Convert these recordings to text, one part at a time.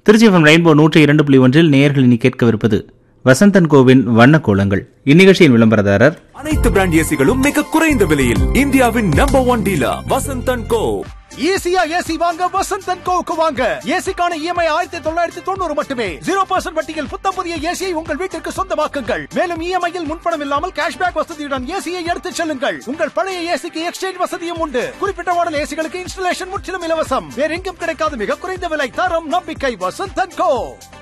Trichy FM rainbow நூற்றி இரண்டு புள்ளி ஒன்றில் நேயர்கள் இனி கேட்கவிருப்பது வசந்தன் கோவின் வண்ண கோலங்கள் இந்நிகழ்ச்சியின் விளம்பரதாரர் அனைத்து பிராண்ட் ஏசிகளும் மிக குறைந்த விலையில் இந்தியாவின் number one dealer Vasanthan co ஈஸியா ஏசி வாங்க வசந்தன் கோவுக்கு வாங்க ஏசிக்கான இஎம்ஐ ஆயிரத்தி தொள்ளாயிரத்தி தொண்ணூறு மட்டுமே ஜீரோ பர்சன்ட் வட்டியில் புத்தம் புதிய ஏசியை உங்கள் வீட்டிற்கு சொந்தமாக்குங்கள் மேலும் இஎம்ஐயில் முன்பணம் இல்லாமல் கேஷ்பேக் வசதியுடன் ஏசியை எடுத்துச் செல்லுங்கள் உங்கள் பழைய ஏசிக்கு எக்ஸ்சேஞ்ச் வசதியும் உண்டு குறிப்பிட்ட மாடல் ஏசிகளுக்கு இன்ஸ்டலேஷன் முற்றிலும் இலவசம் வேற எங்கும் கிடைக்காத மிக குறைந்த விலை தரம் நம்பிக்கை வசந்தன் கோ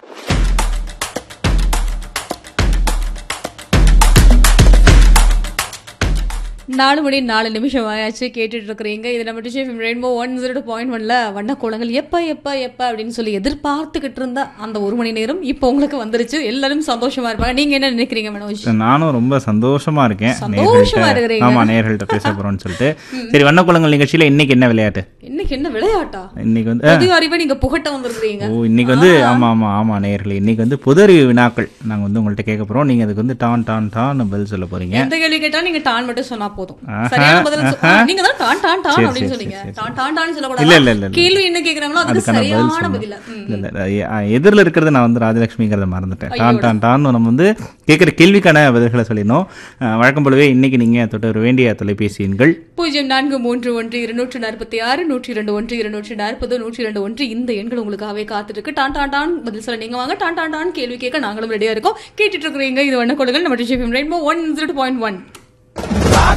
நாலு மணி நாலு நிமிஷம் ஆயாச்சு கேட்டுட்டு இருக்கிறீங்க இது நம்ம dish rainbow one zero point ஒன்ல வண்ண கோலங்கள் எப்ப எப்ப எப்ப அப்படின்னு சொல்லி எதிர்பார்த்துக்கிட்டு இருந்த அந்த ஒரு மணி நேரம் இப்போ உங்களுக்கு வந்துருச்சு எல்லாரும் சந்தோஷமா இருப்பாங்க நீங்க என்ன நினைக்கிறீங்க மனோஜ் நானும் ரொம்ப சந்தோஷமா இருக்கேன் சந்தோஷமா நேயர்கள்ட்ட- இருக்கிறீங்க. ஆமா நேயர்கள்ட்ட பேச போறோம்னு சொல்லிட்டு சரி வண்ண கோலங்கள் நிகழ்ச்சியில இன்னைக்கு என்ன விளையாட்டு இன்னைக்கு என்ன விளையாட்டா இன்னைக்கு வந்து பொது அறிவை நீங்க புகட்ட வந்திருக்கிறீங்க ஓ இன்னைக்கு வந்து ஆமா ஆமா ஆமா நேயர்களே இன்னைக்கு வந்து பொது அறிவு வினாக்கள் நாங்க வந்து உங்கள்ட்ட கேட்க போறோம் நீங்க அதுக்கு வந்து டான் டான் டான் பதில் சொல்ல போறீங்க எந்த கேள்வி கேட்டா நீங்க டான் மட்டும் சொன்னா போதும் ஆஹா, சரியான பதில் சொ- ஆஹா. ஆ, நீங்க தான் டான் டான் டான் சரி, அப்படின்னு சரி, சொன்னீங்க சரி, சரி. டான் டான் டான் இல்ல, இல்ல, சொல்லக்கூடாது இல்ல, இல்ல. கேள்வி என்ன கேக்குறாங்களோ அதுக்கு அதுக்கான பதில் சரியான சொல்லணும் பதில ம். இல்ல இல்ல எ- எதிரில் இருக்கிறது நான் வந்து ராஜலட்சுமிங்கிறத மறந்துட்டேன் டான் டான் டான் நம்ம வந்து கேட்குற கேள்விக்கான பதில்களை சொல்லிடணும் அஹ், வழக்கம் போலவே இன்னைக்கு நீங்க தொட்டு வர வேண்டிய தொலைபேசி எண்கள் பூஜ்ஜியம் நான்கு மூன்று ஒன்று இருநூற்று நாற்பத்தி ஆறு நூற்றி இரண்டு ஒன்று இருநூற்றி நாற்பது நூற்றி இரண்டு ஒன்று இந்த எண்கள் உங்களுக்காகவே காத்துட்டு இருக்கு டான் டான் டான் பதில் சொல்ல நீங்க வாங்க டான் டான் டான் கேள்வி கேட்க நாங்களும் ரெடியா இருக்கோம் கேட்டுட்டு இருக்கிறீங்க இது வண்ண கொடுங்கள் நம்ம டிஷிஃபிம் rainbow one zero point one